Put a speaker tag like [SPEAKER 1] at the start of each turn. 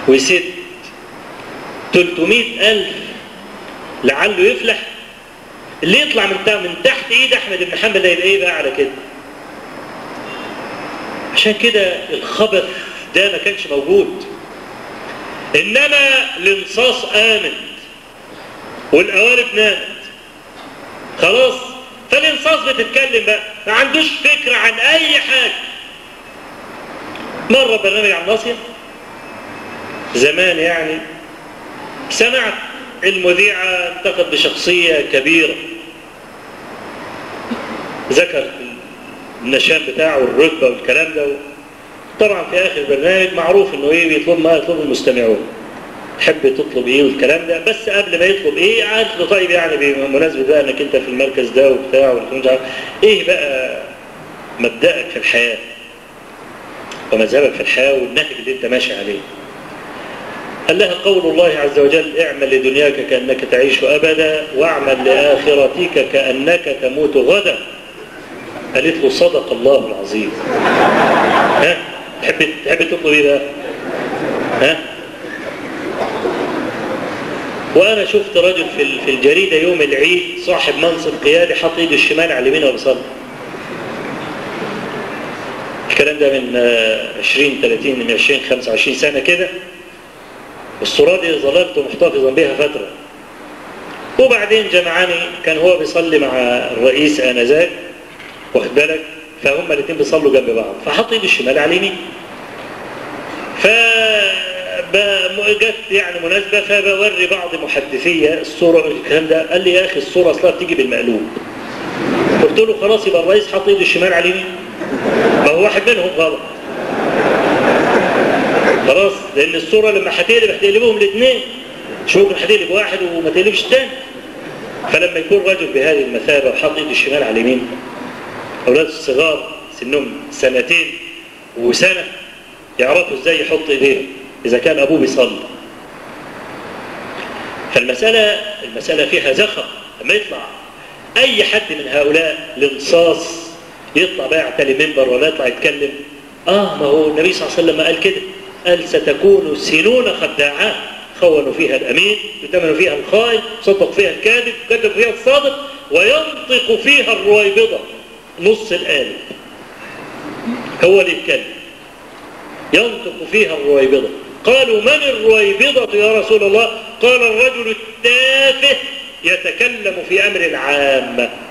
[SPEAKER 1] ويسد 300 ألف لعله يفلح اللي يطلع من من تحت ايد احمد بن حنبل ده يبقى ايه بقى على كده عشان كده الخبث ده ما كانش موجود انما الانصاص امن والقوارب نامت خلاص فالانصاص بتتكلم بقى ما عندوش فكرة عن اي حاجة مرة برنامج عن ناصية زمان يعني سمعت المذيعة انتقد بشخصية كبيرة ذكر النشان بتاعه والرتبة والكلام ده طبعا في اخر برنامج معروف انه ايه بيطلب ما يطلب المستمعون تحب تطلب ايه والكلام ده بس قبل ما يطلب ايه قالت له طيب يعني بمناسبة بقى انك انت في المركز ده وبتاع مش عارف ايه بقى مبدأك في الحياة ومذهبك في الحياة والنهج اللي انت ماشي عليه قال لها قول الله عز وجل اعمل لدنياك كأنك تعيش أبدا واعمل لآخرتك كأنك تموت غدا قالت له صدق الله العظيم ها تحب تحب تطلب ايه بقى ها وانا شفت رجل في في الجريده يوم العيد صاحب منصب قيادي حط ايده الشمال على اليمين وبيصلي الكلام ده من 20 30 من 20 25 سنه كده الصورة دي ظللت محتفظا بها فترة وبعدين جمعاني كان هو بيصلي مع الرئيس آنذاك واخد بالك فهم الاثنين بيصلوا جنب بعض فحط ايده الشمال على اليمين ف جت يعني مناسبة فبوري بعض محدثية الصورة الكلام ده قال لي يا أخي الصورة أصلا بتيجي بالمقلوب قلت له خلاص يبقى الرئيس حط ايده الشمال على اليمين ما هو واحد منهم غلط خلاص لأن الصورة لما هتقلب هتقلبهم الاثنين مش ممكن هتقلب واحد وما تقلبش الثاني فلما يكون رجل بهذه المثابة وحط ايده الشمال على اليمين أولاد الصغار سنهم سنتين وسنة يعرفوا ازاي يحط ايديهم إذا كان أبوه بيصلي فالمسألة المسألة فيها زخم لما يطلع أي حد من هؤلاء الانصاص يطلع بقى يعتلي منبر ولا يطلع يتكلم آه ما هو النبي صلى الله عليه وسلم قال كده قال ستكون سنون خداعات خونوا فيها الأمين يتمنوا فيها الخائن صدق فيها الكاذب كذب فيها الصادق وينطق فيها الرويبضة نص الآلب هو اللي يتكلم ينطق فيها الرويبضة قالوا من الرويبضة يا رسول الله قال الرجل التافه يتكلم في أمر العامة